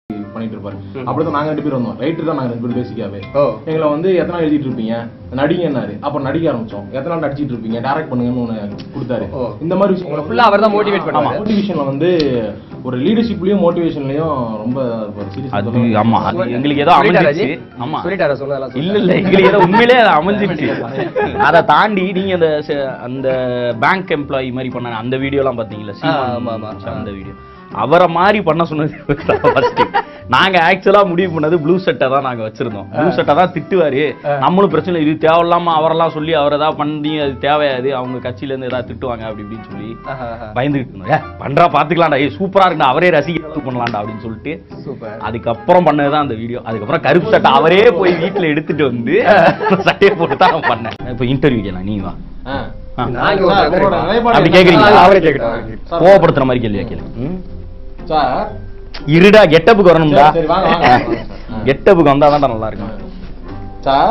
பண்ணிட்டு இருப்பாரு அப்படிதான் நாங்க ரெண்டு பேரும் வந்தோம் ரைட்டர் தான் நாங்க ரெண்டு பேரும் பேசிக்காவே ஓ எங்களை வந்து எத்தனை நாள் எழுதிட்டு இருப்பீங்க நடிங்கன்னாரு அப்ப நடிக்க ஆரம்பிச்சோம் எத்தனை நாள் நடிச்சிட்டு இருப்பீங்க டைரக்ட் பண்ணுங்கன்னு ஒண்ணு கொடுத்தாரு ஓ. இந்த மாதிரி உங்களை full ஆ அவர்தான் motivate பண்ணுவாரு. மோட்டிவேஷன்ல வந்து ஒரு லீடர்ஷிப்லயும் மோட்டிவேஷன்லயும் ரொம்ப ஒரு serious ஆ அது சொல்ல ஆமா அது எங்களுக்கு ஏதோ சொல்லிட்டாரா அமைஞ்சிச்சு ஜி? ஆமா சொல்லிட்டாரா சொன்னதெல்லாம் இல்ல இல்ல எங்களுக்கு ஏதோ உண்மையிலே அது அமைஞ்சிச்சு அதை தாண்டி நீங்க அந்த ச- அந்த பேங்க் எம்ப்ளாயி மாதிரி பண்ண அந்த வீடியோலாம் பாத்தீங்களா சீமான் ஆமா, ஆமா. அந்த வீடியோ அவரை மாதிரி பண்ண சொன்னது ஃபர்ஸ்ட் நாங்க ஆக்சுவலா முடிவு பண்ணது ப்ளூ சட்டை தான் நாங்க வச்சிருந்தோம் ப்ளூ சட்டை தான் திட்டுவாரு நம்மளும் பிரச்சனை இல்லை, இது தேவையில்லாம அவரெல்லாம் சொல்லி அவர் ஏதாவது பண்ணி அது தேவையாது அவங்க கட்சியில இருந்து ஏதாவது திட்டுவாங்க அப்படி இப்படின்னு சொல்லி ஆஹா, ஆஹா. பயந்துகிட்டு இருந்தோம் ஏ பண்றா பாத்துக்கலாம்டா ஏய் சூப்பரா இருக்குடா அவரே ரசிக்கிற அளவுக்கு பண்ணலாம்டா அப்படின்னு சொல்லிட்டு சூப்பர் அதுக்கப்புறம் பண்ணதுதான் அந்த வீடியோ அதுக்கப்புறம் கருப்பு சட்டை அவரே போய் வீட்டுல எடுத்துட்டு வந்து சட்டையை போட்டு தான் அவன் பண்ணேன் இப்போ இன்டர்வியூ கேலாம் நீ வா ஆ. ஆ. நான் இங்க ஒரு சார், சந்தேகம். உங்களோட நிலைப்பாடு அப்படி என்ன? கேக்குறீங்களா? அவரே கேட்கட்டும் சார், கோவப்படுத்துற மாதிரி கேள்வியா கேளு ம். சார் இருடா கெட்டப்புக்கு வரணும்டா சரி, சரி, வாங்க, வாங்க, வாங்க, வாங்க. கெட்டப்புக்கு வந்தா தான் நல்லா இருக்கும் சார்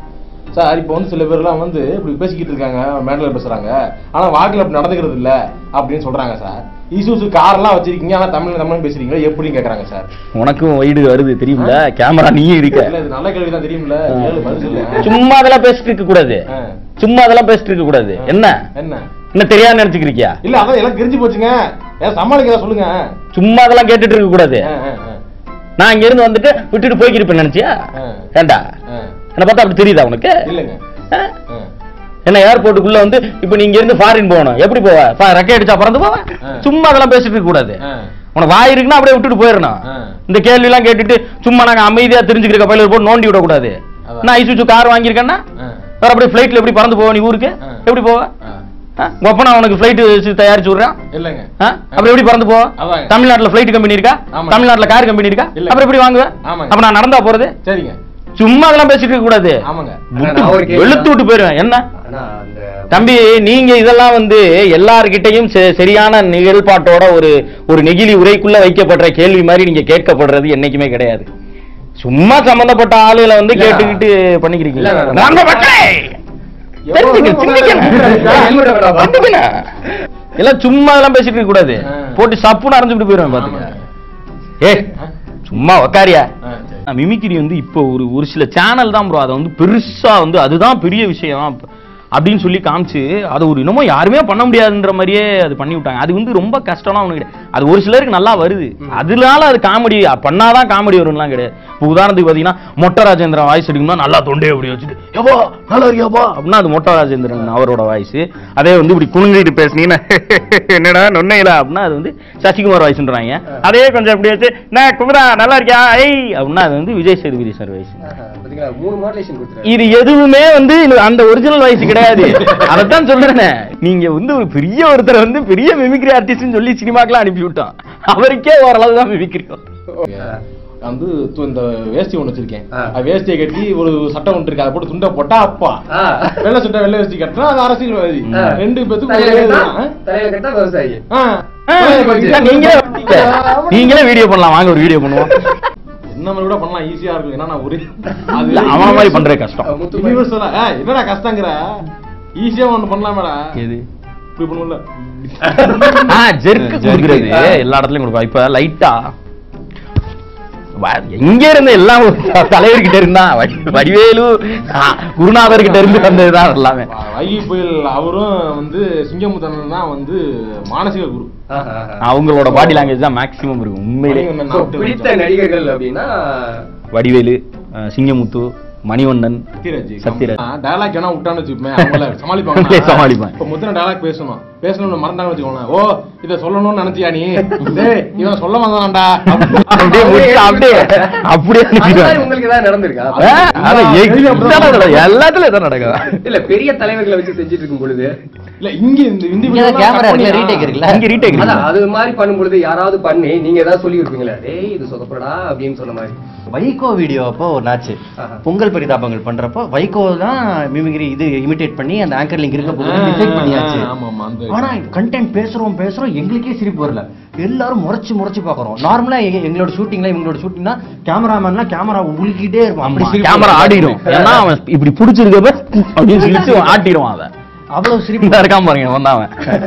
சார் இப்போ வந்து சில பேர்லாம் வந்து இப்படி பேசிக்கிட்டு இருக்காங்க மேடல பேசுறாங்க ஆனா வாக்குல அப்படி நடந்துக்கிறது இல்ல அப்படின்னு சொல்றாங்க சார் இசூசு கார்லாம் வச்சிருக்கீங்க ஆனா தமிழ் தமிழ் பேசுறீங்களா எப்படின்னு கேக்குறாங்க சார் உனக்கும் வைடு வருது தெரியும்ல கேமரா நீயும் இருக்க இல்ல இது நல்ல கேள்வி தான் தெரியும்ல ஏழு பதில் சொல்லு. சும்மா அதெல்லாம் பேசிட்டு இருக்க கூடாது ஆ. சும்மா அதெல்லாம் பேசிட்டு இருக்க கூடாது என்ன என்ன என்ன தெரியாம நினைச்சுக்கிறியா இல்ல அதான் எல்லாம் தெரிஞ்சு போச்சுங்க ஏன் சமாளிக்கிறா சொல்லுங்க சும்மா அதெல்லாம் கேட்டுட்டு இருக்க கூடாது ஆ, ஆ, ஆ. நான் இங்க இருந்து வந்துட்டு விட்டுட்டு போய்க்கிருப்பேன் நினைச்சியா ஆ. ஏண்டா ஆ. என்ன பார்த்தா அப்படி தெரியுதா உனக்கு இல்லைங்க ஆ? ஆ. என்ன ஏர்போர்ட்டுக்குள்ள வந்து இப்ப நீ இங்க இருந்து ஃபாரின் போகணும் எப்படி போவ பா- ரெக்கை அடிச்சா பறந்து போவ ஆ. சும்மா அதெல்லாம் பேசிட்டு இருக்க கூடாது ஆ. உனக்கு வாய் இருக்குன்னா அப்படியே விட்டுட்டு போயிடணும் ஆ. இந்த கேள்வி எல்லாம் கேட்டுட்டு சும்மா நாங்க அமைதியா தெரிஞ்சுக்கிற பயில போட்டு நோண்டி விடக்கூடாது அதான். நான் ஐசுச்சு கார் வாங்கியிருக்கேன்னா ஆ. வேற அப்படியே ஃபிளைட்ல எப்படி பறந்து போவ நீ ஊருக்கு ஆ. எப்படி போவ ஆ. ஆ? உங்க அப்பா நான் உனக்கு ஃபிளைட் தயாரிச்சு விடுறான் இல்லைங்க ஆ? அப்புறம் எப்படி பறந்து போவ அதாங்க. தமிழ்நாட்டுல ஃபிளைட் கம்பெனி இருக்கா ஆமா. தமிழ்நாட்டுல கார் கம்பெனி இருக்கா இல்ல. அப்புறம் எப்படி வாங்குவேன் ஆமாங்க. அப்ப நான் நடந்தா போறது சரிங்க சும்மா அதெல்லாம் பேசிட்டு இருக்க கூடாது ஆமாங்க அண்ணா, நான் ஒரு கேள்வி வெளுத்து விட்டு போயிருவேன் என்ன ஆனா அந்த தம்பி நீங்க இதெல்லாம் வந்து எல்லார்கிட்டையும் செ- சரியான நிகழ்பாட்டோட ஒரு ஒரு நெகிழி உரைக்குள்ள வைக்கப்படுற கேள்வி மாதிரி நீங்க கேட்கப்படுறது என்னைக்குமே கிடையாது சும்மா சம்பந்தப்பட்ட ஆளுகளை வந்து இல்ல. கேட்டுக்கிட்டு பண்ணிக்கிறீங்க இல்ல, இல்ல. நம்ம மக்களே தெரிஞ்சுக்க, சிந்திக்கணும். helmet வேண்டாம். சிந்திக்கணும். எல்லாம் சும்மா எல்லாம் பேசிட்டு இருக்க கூடாது ஆ. போட்டு சப்புன்னு அரைஞ்சுட்டு போயிருவேன் பாத்துங்க ஏ சும்மா உக்காரியா ஆ, சரி. மிமிக்ரி வந்து இப்போ ஒரு ஒரு சில சேனல் தான் ப்ரோ அதை வந்து பெருசா வந்து அதுதான் பெரிய விஷயம் அப்படின்னு சொல்லி காமிச்சு அதை ஒரு இன்னமோ யாருமே பண்ண முடியாதுன்ற மாதிரியே அது பண்ணி விட்டாங்க அது வந்து ரொம்ப கஷ்டம்லாம் ஒண்ணு கிடையாது அது ஒரு சிலருக்கு நல்லா வருது அதனால அது காமெடி பண்ணாதான் காமெடி வரும்லாம் கிடையாது இப்போ உதாரணத்துக்கு பார்த்தீங்கன்னா மொட்டை ராஜேந்திரன் வாய்ஸ் எடுக்கணும்னா நல்லா தொண்டே அப்படி வச்சுட்டு எவ்வளோ நல்லா இருக்கியாப்பா அப்படின்னா அது மொட்டை ராஜேந்திரன் அவரோட வாய்ஸ் அதே வந்து இப்படி குனிஞ்சிட்டு பேசுனீங்கன்னா என்னடா நொன்னையில அப்படின்னா அது வந்து சசிகுமார் வாய்ஸ்ன்றாங்க அதே கொஞ்சம் அப்படி வச்சு நான் குமரா நல்லா இருக்கியா ஐய் அப்படின்னா அது வந்து விஜய் சேதுபதி சார் வாய்ஸ் ஆஹா, பாத்தீங்களா மூணு மாடுலேஷன் கொடுத்துருக்காரு இது எதுவுமே வந்து இது அந்த ஒரிஜினல் வாய்ஸ் கிடையாது அதைத்தான் சொல்றேனே நீங்க வந்து ஒரு பெரிய ஒருத்தர் வந்து பெரிய மிமிக்ரி ஆர்டிஸ்ட்னு சொல்லி சினிமாக்கெல்லாம் அனுப்பி விட்டோம் அவருக்கே ஓரளவு தான் மிமிக்ரி வந்து து- இந்த வேஷ்டி ஒண்ணு வச்சிருக்கேன் ஆ. அது வேஷ்டியை கட்டி ஒரு சட்டை ஒன்று இருக்கு அதை போட்டு துண்டை போட்டா அப்பா ஆ. வெள்ளை சட்டை வெள்ளை வேஷ்டி கட்டினா அது அரசியல்வாதி ஆ. ரெண்டு பேத்துக்கும் தலையில ஒரே கட்டா இதுதான். தலையில கட்டா விவசாயி ஆ. நீங்களே நீங்களே வீடியோ பண்ணலாம் வாங்க ஒரு வீடியோ பண்ணுவோம் என்ன மாதிரி கூட பண்ணலாம் ஈஸியா இருக்கும் ஏன்னா நான் ஒரு இல்ல, அவன மாதிரி பண்றது கஷ்டம் முத்து மாதிரி. யூனிவர்சலா ஏய், என்னடா கஷ்டங்கிற ஈஸியா ஒண்ணு பண்ணலாமேடா எது இப்படி பண்ணுவோம்ல ஆ ஜெர்க்கு கொடுக்குறது எல்லா இடத்துலயும் கொடுப்பா இப்ப லைட்டா எங்க இருந்து எல்லாம் ஒரு தலைவர்கிட்ட இருந்தா வடி- வடிவேலு ஆ, குருநாதர்கிட்ட இருந்து வந்ததுதான் எல்லாமே வைகை புயல் அவரும் வந்து சிங்கமுத்தனன் தான் வந்து மானசீக குரு ஆஹா, ஆஹா. அவங்களோட பாடி லாங்குவேஜ் தான் மேக்ஸிமம் இருக்கும் உண்மையிலே மணிவண்ணன் So, நான் விட்டு பிடித்த வச்சேன். நடிகர்கள் அப்படின்னா வடிவேலு அஹ், சிங்கமுத்து மணிவண்ணன் சத்யராஜ் சத்யராஜ். டயலாக் வேணா விட்டான்னு வச்சுப்பேன் அவங்கள சமாளிப்பாங்க அப்படியே சமாளிப்பேன். இப்ப முத்தின டயலாக் பேசணும் பேசணும்னு மறந்தாங்க வச்சுக்கோங்க ஓ இத சொல்லணும்னு நினைச்சியா நீ டேய் இவன் சொல்ல வந்தான்டா அப்படியே முடிச்சு அப்படியே அப்படியே அது மாதிரி அனுப்பிடுவாங்க. உங்களுக்கு ஏதாவது நடந்திருக்கா ஆ, அது எக்ஸாக்ட்டா நடக்கும். எல்லாத்துலயும் இதான் நடக்குது இல்ல பெரிய தலைவர்களை வச்சு செஞ்சுட்டு இருக்கும் பொழுது இல்ல இங்க இந்த இந்த இங்க video கேமரா cut இருக்குல்ல பண்ணி- ரீடேக் இருக்குல்ல இங்க ரீடேக் அதான் அது மாதிரி பண்ணும் பொழுது யாராவது பண்ணி நீங்க ஏதாவது சொல்லி இருப்பீங்களா டேய் இது சொதப்படா அப்படின்னு சொன்ன மாதிரி வைகோ வீடியோ அப்போ ஒரு நாச்சு ஆஹா. பொங்கல் பரிதாபங்கள் பண்றப்போ வைகோ தான் மிமிக்ரி இது இமிடேட் பண்ணி அந்த ஆங்கர் லிங்க் இருக்க போது ஆ, டிசைட் பண்ணியாச்சு ஆ, ஆமா, ஆமா, அந்த- ஆனா கண்டென்ட் பேசுறோம் பேசுறோம் எங்களுக்கே சிரிப்பு வரல எல்லாரும் முறைச்சு முறைச்சு பாக்குறோம் நார்மலா எங்களோட ஷூட்டிங்ல இவங்களோட ஷூட்டிங்னா கேமராமேன்லாம் கேமரா உலுக்கிட்டே இருக்கும் அப்படி சிரிப்பு கேமரா வரும். ஆடிடும் ஏன்னா அவன் இப்படி புடிச்சிருக்கப்ப அப்படின்னு சொல்லிட்டு ஆட்டிடுவான் அவன் அவ்வளவு சிரிப்பு இந்த இருக்கான் பாருங்க வந்தான் அவன்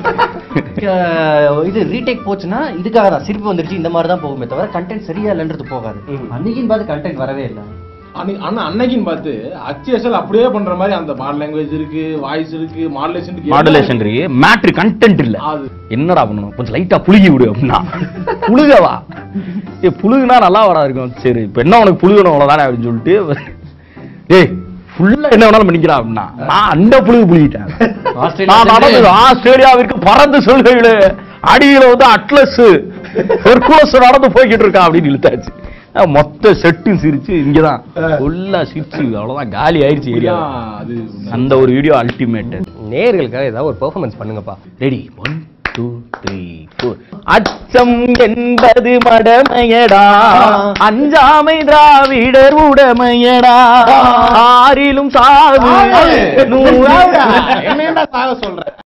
அஹ் இது ரீடேக் போச்சுன்னா இதுக்காக தான் சிரிப்பு வந்துருச்சு இந்த மாதிரி தான் போகுமே தவிர கண்டென்ட் சரியா இல்லைன்றது போகாது அன்னைக்குன்னு பார்த்து கண்டென்ட் வரவே இல்லை அன்னைக்கு ஆனா அன்னைக்குன்னு பார்த்து அச்சிஎஸ்எல் அப்படியே பண்ற மாதிரி அந்த மாடல் லாங்குவேஜ் இருக்கு வாய்ஸ் இருக்கு மாடுலேஷன் இருக்கு மாடுலேஷன் மேட்ரு கண்டென்ட் இல்ல அது என்னடா பண்ணணும் கொஞ்சம் லைட்டா புழுகி விடு அப்படின்னா புழுகவா ஏ புழுகுனா நல்லா வரா இருக்கும் சரி இப்ப என்ன உனக்கு புழுகணும் அவ்வளவுதானே அப்படின்னு சொல்லிட்டு ஏய் ஃபுல்லா என்ன வேணாலும் பண்ணிக்கலாம் அப்படின்னா நான் அந்த புழுகு புழுகிட்டேன் ஆஸ்திரேலியா நான் சென்று- நடந்தது ஆஸ்திரேலியாவிற்கு பறந்து சொல்கையில அடியில வந்து அட்லஸ் ஹெர்குலஸ் நடந்து போய்கிட்டு இருக்கான் அப்படின்னு இழுத்தாச்சு அஹ் மொத்த செட்டும் சிரிச்சு இங்கதான் ஃபுல்லா சிரிச்சு அவ்வளவுதான் காலி ஆயிடுச்சு ஏரியா அப்படிதான் அது அந்த ஒரு வீடியோ அல்டிமேட் நேர்களுக்காக ஏதாவது ஒரு பெர்ஃபார்மன்ஸ் பண்ணுங்கப்பா ready one two three four அச்சம் என்பது மடமையடா அஞ்சாமை திராவிடர் உடமையடா ஆறிலும் சாவு நூறாவது என்னடா சாக சொல்ற